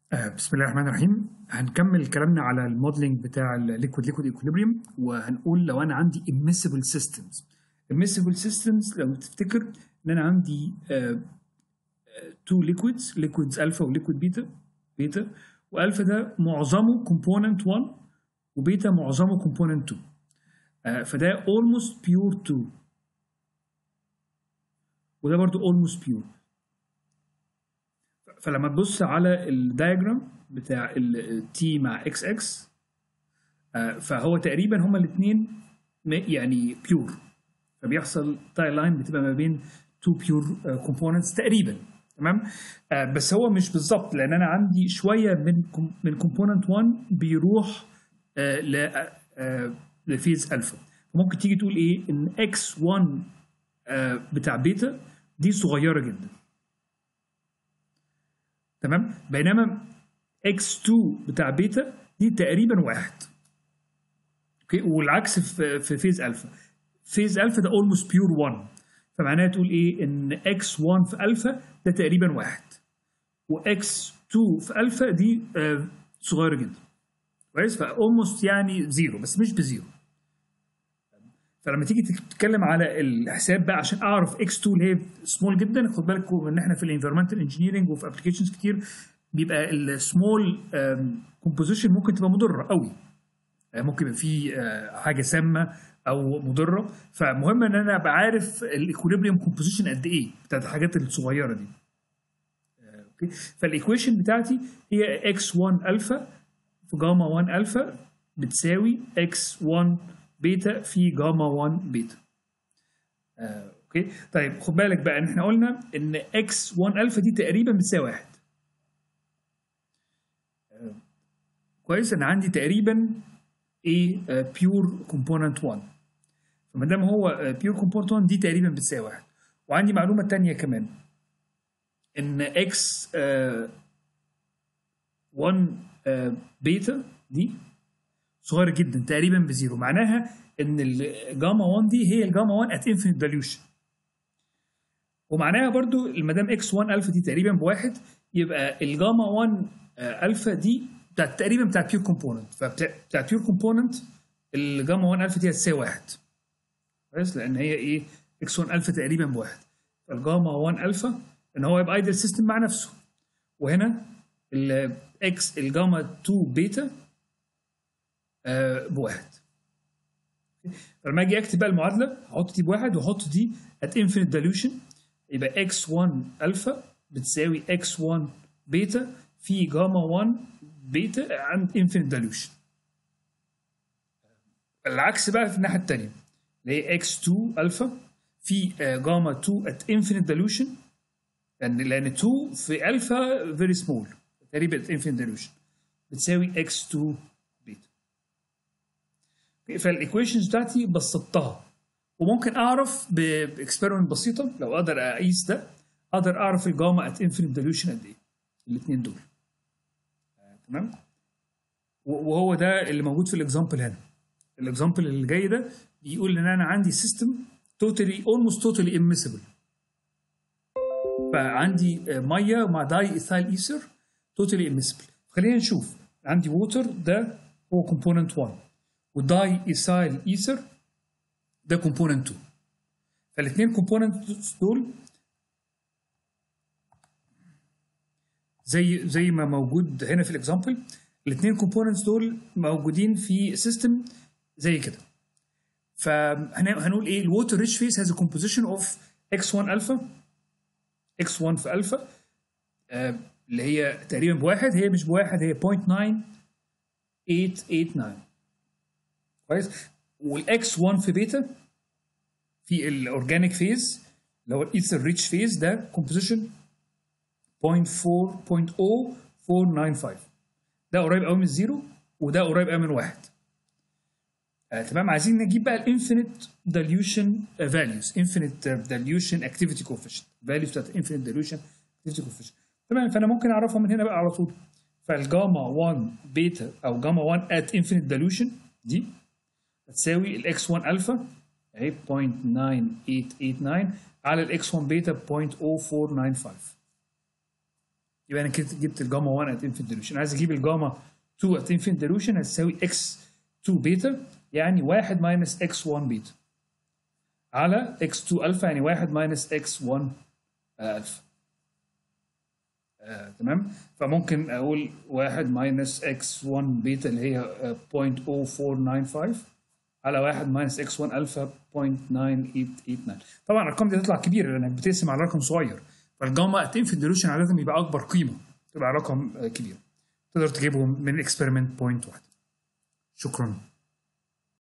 آه، بسم الله الرحمن الرحيم هنكمل كلامنا على الموديلنج بتاع الليكويد ليكويد ايكوليبريم وهنقول لو انا عندي immiscible systems immiscible systems لو تفتكر ان انا عندي تو ليكويدز ليكويدز الفا وليكويد بيتا بيتا والفا ده معظمه كومبوننت 1 وبيتا معظمه كومبوننت 2 آه، فده almost pure 2 وده برضو almost pure فلما تبص على الدايجرام بتاع التي مع اكس اكس فهو تقريبا هما الاثنين يعني بيور فبيحصل تاي لاين بتبقى ما بين تو بيور كومبوننتس تقريبا تمام آه، بس هو مش بالظبط لان انا عندي شويه من كم- من كومبوننت 1 بيروح آه، ل آه، لفيز الفا ممكن تيجي تقول ايه ان اكس 1 آه، بتاع بيتا دي صغيره جدا تمام بينما x2 بتاع بيتا دي تقريبا واحد اوكي والعكس في في فيز الفا فيز الفا ده اولموست بيور 1 فمعناها تقول ايه ان x1 في الفا ده تقريبا واحد وx2 في الفا دي آه، صغيره جدا كويس فاولموست يعني زيرو بس مش بزيرو فلما تيجي تتكلم على الحساب بقى عشان اعرف اكس 2 اللي هي سمول جدا خد بالك ان احنا في الانفيرمنتال انجينيرنج وفي ابلكيشنز كتير بيبقى السمول كومبوزيشن ممكن تبقى مضره قوي آه، ممكن يبقى في آه، حاجه سامه او مضره فمهم ان انا ابقى عارف الايكوليبريم كومبوزيشن قد ايه بتاعت الحاجات الصغيره دي آه، اوكي فالايكويشن بتاعتي هي اكس 1 الفا في جاما 1 الفا بتساوي اكس 1 بيتا في جاما 1 بيتا آه، اوكي طيب خد بالك بقى ان احنا قلنا ان اكس 1 الفا دي تقريبا بتساوي واحد آه، كويس انا عندي تقريبا ايه بيور كومبوننت 1 فما دام هو بيور كومبوننت 1 دي تقريبا بتساوي واحد وعندي معلومه تانية كمان ان اكس 1 آه، بيتا دي صغيره جدا تقريبا بزيرو معناها ان الجاما 1 دي هي الجاما 1 ات انفينيت دايلوشن ومعناها برضو ما دام اكس 1 الفا دي تقريبا بواحد يبقى الجاما 1 آه، الفا دي بتاعت تقريبا بتاعت بيور كومبوننت فبتاعت بيور كومبوننت الجاما 1 الفا دي هتساوي واحد كويس لان هي ايه اكس 1 الفا تقريبا بواحد فالجاما 1 الفا ان هو يبقى ايدل سيستم مع نفسه وهنا الاكس الجاما 2 بيتا آه، بواحد فلما اجي اكتب بقى المعادله هحط دي بواحد واحط دي at infinite dilution يبقى x1 الفا بتساوي x1 بيتا في جاما 1 بيتا عند infinite dilution العكس بقى في الناحيه الثانيه اللي هي x2 الفا في آه، جاما 2 at infinite dilution لان لان 2 في الفا very small تقريبا at infinite dilution بتساوي x2 بيتا فالايكويشنز بتاعتي بسطتها وممكن اعرف باكسبيرمنت بسيطه لو اقدر اقيس ده اقدر اعرف الجاما ات انفينيت ديلوشن قد ايه الاثنين دول آه، تمام و- وهو ده اللي موجود في الاكزامبل هنا الاكزامبل اللي جاي ده بيقول ان انا عندي سيستم توتالي اولموست توتالي اميسبل فعندي آه، ميه مع داي ايثايل ايثر توتالي اميسبل خلينا نشوف عندي ووتر ده هو كومبوننت 1 وداي ايثايل ايثر ده كومبوننت 2 فالاثنين كومبوننت دول زي زي ما موجود هنا في الاكزامبل الاثنين كومبوننتس دول موجودين في سيستم زي كده فهنقول ايه الووتر ريتش فيس هاز ا كومبوزيشن اوف x1 الفا x1 في الفا آه، اللي هي تقريبا بواحد هي مش بواحد هي 0.9889 كويس والاكس 1 في بيتا في الاورجانيك فيز اللي هو الايثر ريتش فيز ده كومبوزيشن 0.4.0495 ده قريب قوي من الزيرو وده قريب قوي من واحد آه تمام عايزين نجيب بقى الانفينيت دايليوشن فاليوز انفينيت دايليوشن اكتيفيتي كوفيشنت فاليوز بتاعت انفينيت دايليوشن اكتيفيتي كوفيشنت تمام فانا ممكن اعرفها من هنا بقى على طول فالجاما 1 بيتا او جاما 1 ات انفينيت دايليوشن دي هتساوي الاكس 1 الفا اهي 0.9889 على الاكس 1 بيتا 0.0495 يبقى انا كده جبت الجاما 1 ات انفينيت ديلوشن عايز اجيب الجاما 2 ات انفينيت ديلوشن هتساوي اكس 2 بيتا يعني 1 ماينس اكس 1 بيتا على اكس 2 الفا يعني 1 ماينس اكس 1 الفا آه، تمام فممكن اقول 1 ماينس اكس 1 بيتا اللي هي آه، 0.0495 على 1 ماينس اكس 1 الفا 0.9889 طبعا الارقام دي تطلع كبيره لانك بتقسم على رقم صغير فالجاما ات انفينيت ديلوشن عاده يبقى اكبر قيمه تبقى رقم آه، كبير تقدر تجيبه من اكسبيرمنت بوينت واحد شكرا